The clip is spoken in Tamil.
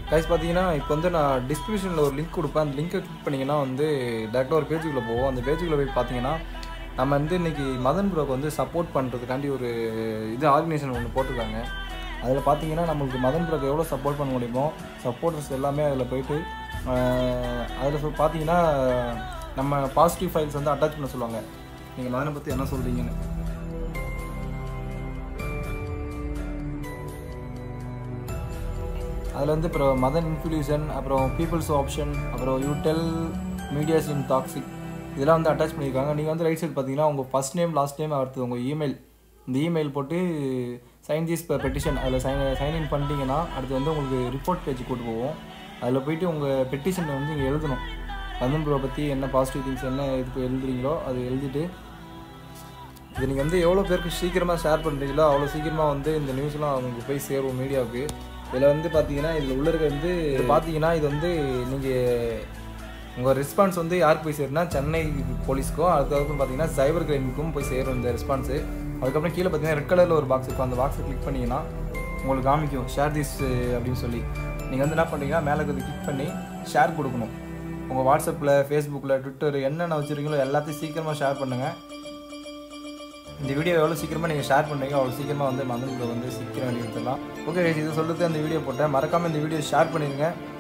கைஸ் பார்த்தீங்கன்னா இப்போ வந்து நான் டிஸ்கிரிப்ஷனில் ஒரு லிங்க் கொடுப்பேன் அந்த லிங்கை கிளிக் பண்ணிங்கன்னா வந்து டேரெக்டாக ஒரு பேஜுக்குள்ளே போவோம் அந்த பேஜுக்குள்ளே போய் பார்த்தீங்கன்னா நம்ம வந்து இன்னைக்கு மதன் ப்ரோக்கு வந்து சப்போர்ட் பண்ணுறதுக்காண்டி ஒரு இது ஆர்கனைசேஷன் ஒன்று போட்டிருக்காங்க அதில் பார்த்தீங்கன்னா நம்மளுக்கு மதன் ப்ரோக்கு எவ்வளோ சப்போர்ட் பண்ண முடியுமோ சப்போர்ட்டர்ஸ் எல்லாமே அதில் போயிட்டு அதில் சொல் பார்த்தீங்கன்னா நம்ம பாசிட்டிவ் ஃபைல்ஸ் வந்து அட்டாச் பண்ண சொல்லுவாங்க நீங்கள் மதனை பற்றி என்ன சொல்கிறீங்கன்னு அதில் வந்து அப்புறம் மதன் இன்ஃப்ளூஷன் அப்புறம் பீப்புள்ஸ் ஆப்ஷன் அப்புறம் you tell medias in toxic இதெல்லாம் வந்து அட்டாச் பண்ணியிருக்காங்க நீங்கள் வந்து ரைட் சைடு பார்த்தீங்கன்னா உங்கள் ஃபஸ்ட் நேம் லாஸ்ட் நேம் அடுத்து உங்கள் இமெயில் இந்த இமெயில் போட்டு சைன் திஸ் பெட்டிஷன் அதில் சைன் சைன் இன் பண்ணிட்டீங்கன்னா அடுத்து வந்து உங்களுக்கு ரிப்போர்ட் பேஜ் கூட்டு போவோம் அதில் போயிட்டு உங்கள் பெட்டிஷனை வந்து இங்கே எழுதணும் மதன் ப்ரோ பற்றி என்ன பாசிட்டிவ் திங்ஸ் என்ன இதுக்கு எழுதுறீங்களோ அது எழுதிட்டு இது நீங்கள் வந்து எவ்வளோ பேருக்கு சீக்கிரமாக ஷேர் பண்ணுறீங்களோ அவ்வளோ சீக்கிரமாக வந்து இந்த நியூஸ்லாம் அவங்களுக்கு போய் சேரும் மீடியாவுக்கு இதில் வந்து பார்த்தீங்கன்னா இதில் உள்ள இருக்க வந்து இது பார்த்தீங்கன்னா இது வந்து நீங்கள் உங்கள் ரெஸ்பான்ஸ் வந்து யாருக்கு போய் சேரும்னா சென்னை போலீஸ்க்கும் அதுக்கப்புறம் பார்த்தீங்கன்னா சைபர் கிரைமுக்கும் போய் சேரும் இந்த ரெஸ்பான்ஸு அதுக்கப்புறம் கீழே பார்த்தீங்கன்னா ரெட் கலரில் ஒரு பாக்ஸ் இருக்கும் அந்த பாக்ஸை கிளிக் பண்ணிங்கன்னா உங்களுக்கு காமிக்கும் ஷேர் திஸ் அப்படின்னு சொல்லி நீங்கள் வந்து என்ன பண்ணுறீங்கன்னா மேலே இருக்கிறது கிளிக் பண்ணி ஷேர் கொடுக்கணும் உங்கள் வாட்ஸ்அப்பில் ஃபேஸ்புக்கில் ட்விட்டர் என்னென்ன வச்சுருக்கீங்களோ எல்லாத்தையும் சீக்கிரமாக ஷேர் பண்ணுங்கள் இந்த வீடியோ எவ்வளோ சீக்கிரமாக நீங்கள் ஷேர் பண்ணுறீங்க அவ்வளோ சீக்கிரமாக வந்து மதன் ப்ரோ வந்து சீக்கிரம் வெளியிடலாம் ஓகே இது சொல்லிட்டு அந்த வீடியோ போட்டேன் மறக்காமல் இந்த வீடியோ ஷேர் பண்ணிடுங்க